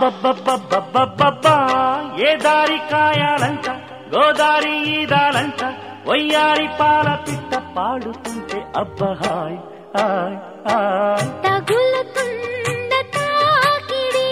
అబ్బబ్బబ్బబ్బబ్బబ్బా ఏ దారి కాయాలంట గోదారి ఈదాలంట వయ్యారి పాల పిట్ట పాడుతుంటే అబ్బహాయ్ హాయ్ హాయ్ తగులుతుంద తాకిడి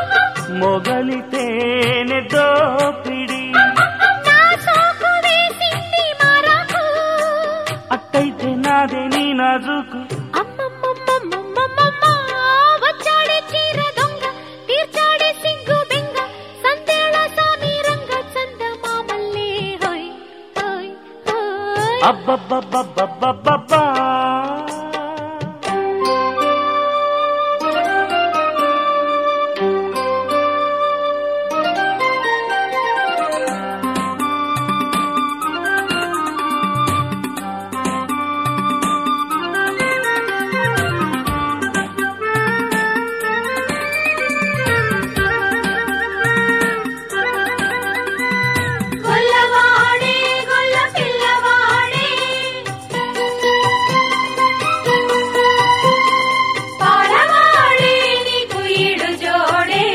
మొగలితేనె దోపిడి నా సోకు వేసింది మరకు అట్టయితే నాదే నీ నాజుకు అమ్మమ్మమ్మమ్మమ్మమ్మ వచ్చాడే చీర దొంగ తీర్చాడే సిగ్గు బెంగ సందేళ సామి రంగ చందమామల్లే హోయ్ హోయ్ హోయ్ అబ్బబ్బబ్బబ్బబ్బబ్బా గొల్లవాడే గొల్ల పిల్లవాడే పాడవాడే నీకు ఈడు జోడే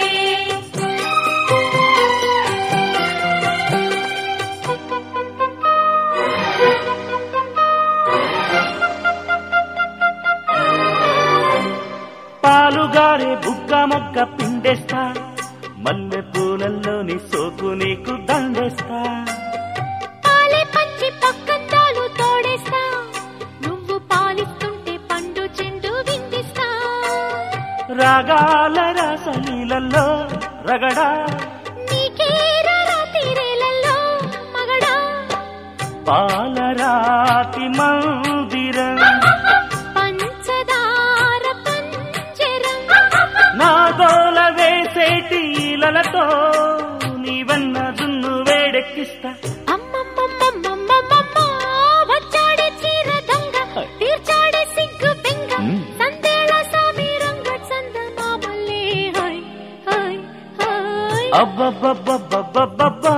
పాలుగారే బుగ్గ మొగ్గ పిండేస్తా మల్లె పూలల్లోని సోకు నీకు దండేస్తా పాలే పంచి పక్కందాలు తోడేస్తా నువ్వు పాలిస్తుంటే పండు చెండు విందిస్తా రాగాల రాసలీలలో రగడా నీకేరా తీరేలలో మగడా పాలరాతి మందిరం పంచదార పంజరం నా గోల వేసేటి ఈలలతో నీవన్న జున్ను వేడెక్కిస్తా అమ్మమ్మమ్మమ్మమ్మమ్మ వచ్చాడే చీర దొంగ తీర్చాడే సిగ్గు బెంగ మ్మ్. సందేళ సామి రంగ చందమామల్లే హోయ్ హోయ్ హోయ్ అబ్బబ్బబ్బబ్బబ్బబ్బా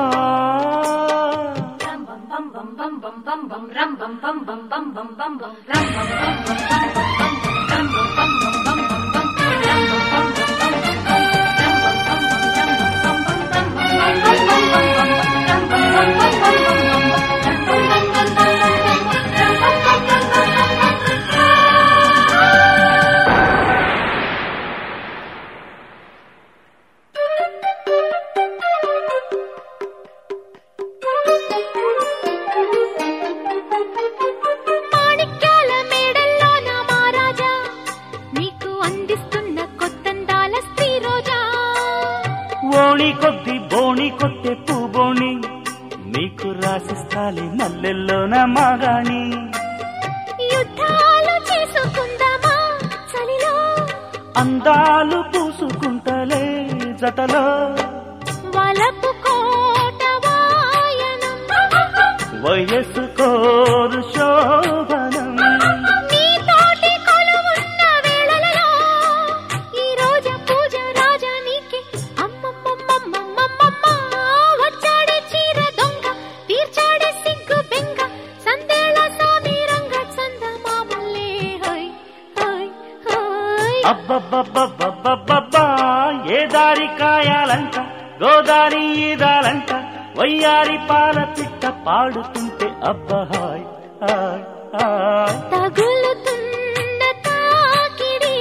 మాణిక్యాల మేడల్లో నా మహారాజా నీకు అందిస్తున్న కొత్తందాల స్త్రీ రోజా ఓణి కొద్ది బోణి కొట్టే పూబోణి నీకు రాసిస్తాలి మల్లెల్లోన మాగాణి యుద్ధాలు చేసుకుందామా చలిలో అందాలు పూసుకుంటలే జతలో వలపు కోట వాయనం వయస్సు కోరు శోభనం నీ తోటి కొలువున్న వేళలలో ఈ రోజా పూజ రాజా నీకే అమ్మమ్మమ్మమ్మమ్మమ్మ వచ్చాడే చీర దొంగ తీర్చాడే సిగ్గు బెంగ సందేళ సామి రంగ చందమామల్లే హోయ్ హోయ్ హోయ్ అబ్బబ్బబ్బబ్బబ్బబ్బా ఏ దారి కాయాలంట గోదారి ఈదాలంట వయ్యారి పాల పిట్ట పాడుతుంటే అబ్బహాయ్ హాయ్ హాయ్ తగులుతున్న తాకిడి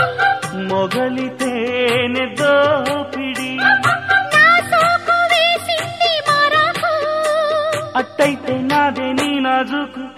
మొగలితేనె దోపిడి నా సోకు వేసింది మరకు అట్టయితే నాదే నీ నాజుకు